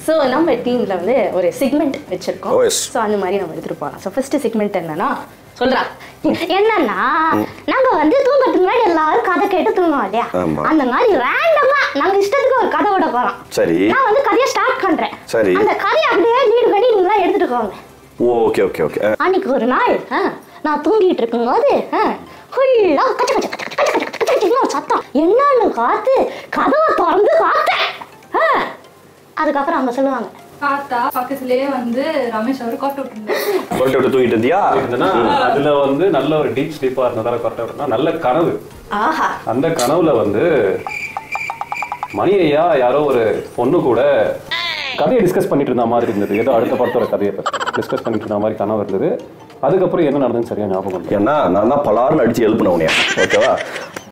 So நம்ம டீம்ல வந்து ஒரு செக்மெண்ட் வச்சிருக்கோம் Oh, yes. ஸோ அந்த மாதிரி நம்ம எடுத்துட்டு போகலாம் ஸோ ஃபர்ஸ்ட் செக்மெண்ட் என்னன்னா சொல்றா என்னன்னா நாங்க வந்து தூங்கறதுக்கு முன்னாடி எல்லாரும் கதை கேட்டு தூங்குவோம் இல்லையா ஆமா. அந்த மாதிரி ரேண்டமா நாங்க இஷ்டத்துக்கு ஒரு கதை விட போறோம் சரி நான் வந்து கதையை ஸ்டார்ட் பண்றேன் சரி. அந்த கதையை அப்படியே லீடு பண்ணி நீங்களா எடுத்துட்டு போங்க ஓகே ஓகே ஓகே அன்னைக்கு ஒரு நாள் ஆ, நான் தூங்கிட்டு இருக்கும்போது ஃபுல்லா கச்ச கச்ச கச்ச கச்ச கச்ச கச்ச கச்சன்னு ஒரு சத்தம் என்னன்னு பார்த்து கதவை திறந்து பார்த்தேன் ஆ, அதுக்கப்புறம் அவங்க சொல்லுவாங்க பார்த்தா பக்கத்துலயே வந்து ரமேஷ் அவர் கோட்டை விட்டுருந்தாரு சொல்லிட்டு விட்டு தூங்கிட்டு இருந்தியா இருந்ததுன்னா அதுல வந்து நல்ல ஒரு டீப் ஸ்லீப்பா இருந்ததால கரெக்டா இருந்தா நல்ல கனவு ஆஹா அந்த கனவுல வந்து மணி ஐயா யாரோ ஒரு பொண்ணு கூட கதையை டிஸ்கஸ் பண்ணிட்டு இருந்த மாதிரி இருந்தது ஏதோ அடுத்த படத்தோட கதையை டிஸ்கஸ் பண்ணிட்டு இருந்த மாதிரி கனவு இருந்தது அதுக்கப்புறம் என்ன நடந்ததுன்னு சரியா ஞாபகம் இல்லை ஏன்னா நான் தான் பலார்னு அடிச்சு எழுப்பின உனையா ஓகேவா